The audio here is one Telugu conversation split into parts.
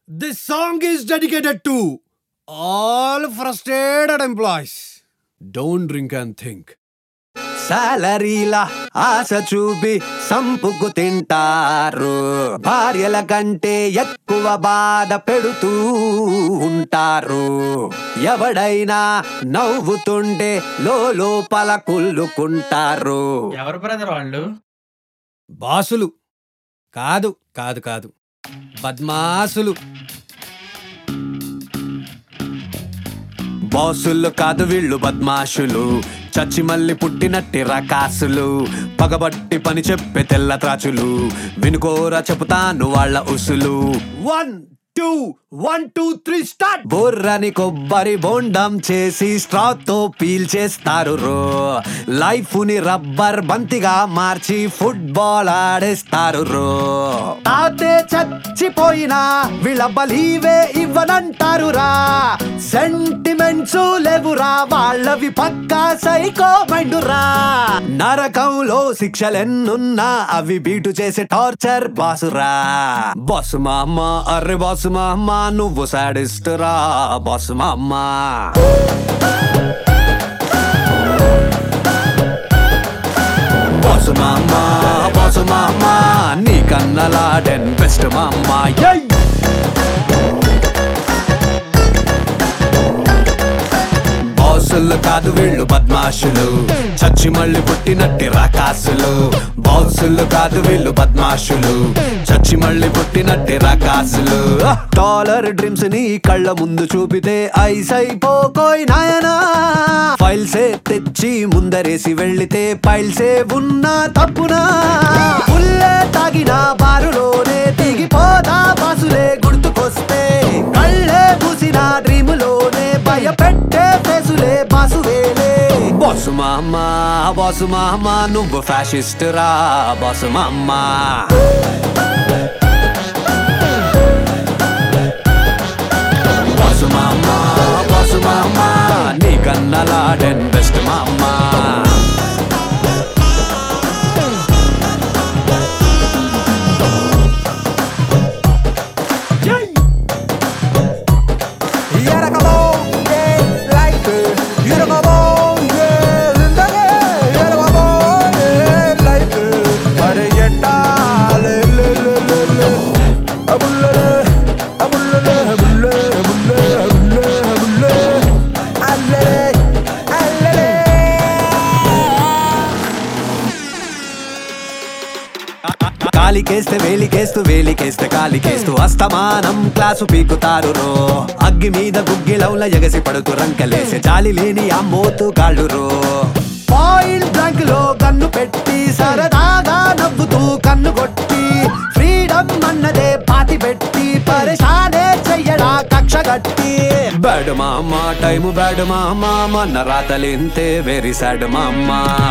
This song is dedicated to all frustrated employees. Don't drink and think. సాలరీల ఆశ చూపి సంపుకు తింటారు భార్యల కంటే ఎక్కువ బాధ పెడుతూ ఉంటారు ఎవడైనా నవ్వుతుంటే లోపల కుళ్ళుకుంటారు ఎవరు బ్రదర్ వాళ్ళు బాసులు కాదు కాదు కాదు బద్మాసులు బాసులు కాదు వీళ్ళు బద్మాషులు చచ్చి మళ్ళీ పుట్టినట్టి రకాసులు పగబట్టి పని చెప్పే తెల్ల త్రాచులు వినుకోరా చెబుతాను వాళ్ళ ఉసులు one two one two three start బుర్రని కొబ్బరి బోండం చేసి స్ట్రాతో పీల్ చేస్తారు రో లైఫ్ ని రబ్బర్ బంతిగా మార్చి ఫుట్బాల్ ఆడేస్తారు రో తాతే చచ్చిపోయినా వీళ్ళ బలీవే ఇవ్వనంటారు రా సెంటిమెంట్స్ లేవురా వాళ్ళవి పక్కా సైకో మైండురా నరకంలో శిక్షలెన్నున్నా అవి బీటు చేసే టార్చర్ బాసురా బాసు మా అమ్మ అర్రె బాసు మా అమ్మ నువ్వు సాడిస్తురా బాసు మా అమ్మ బాసు మా అమ్మ బాసు మా అమ్మ నీ కన్నలాడెన్ బెస్ట్ మా అమ్మ యై బాసులు కాదు వీళ్ళు బద్మాషులు చచ్చి మళ్ళీ పుట్టినట్టి రాకాసులు బాసులు కాదు వీళ్ళు బద్మాషులు చచ్చి మళ్ళీ పుట్టినట్టి రాకాసులు డాలర్ డ్రీమ్స్ ని కళ్ళ ముందు చూపితే ఐస్ అయిపోకోయ్ నాయనా ఫైల్సే తెచ్చి ముందరేసి వెళ్ళితే పైల్సే ఉన్నా తప్పునా పుల్లే తాగిన బారులోనే దిగిపోదా బాసులే గుర్తుకొస్తే కళ్ళే పూసిన డ్రీములోనే భయపెట్టే ఫేసులే బాసువేలే బాసు మామ బాసు మామ నువ్వు ఫ్యాషిస్ట్ రా బాసు మామ బాసు మామ బాసు మామ నీ కన్నలాడెన్ బెస్ట్ మామ కాలికేస్తే వేలికేస్తూ వేలికేస్తే కాలికేస్తూ అస్తమానం క్లాసు పీకుతారు రో అగ్గి మీద గుగ్గిలౌల ఎగసి పడుతూ రంకలేసే జాలి లేని అమ్మోతు కాళ్ళు రో పాయింట్ బ్లాంక్ లో కన్ను పెట్టి సరదాగా నవ్వుతూ కన్ను కొట్టి ఫ్రీడమ్ అన్నదే పాతి పెట్టి పరిశానే చెయ్యడా కక్ష గట్టి బ్యాడ్ మామ టైము బ్యాడ్ మామ మన రాతలింతే వెరీ సాడ్ మామ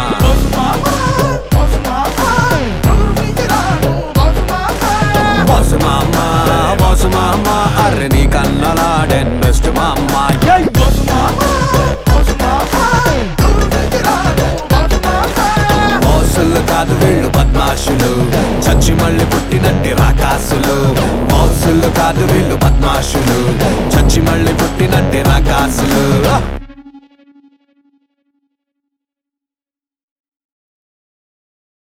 బాసు మామ బాసు మామ అర్రె నీ కన్నలాడెన్ బెస్ట్ మామ యై బాసులు కాదు వీళ్ళు బద్మాషులు చచ్చి మళ్ళీ పుట్టినట్టి రాకాసులు బాసులు కాదు వీళ్ళు బద్మాషులు చచ్చి మళ్ళీ పుట్టినట్టి రాకాసులు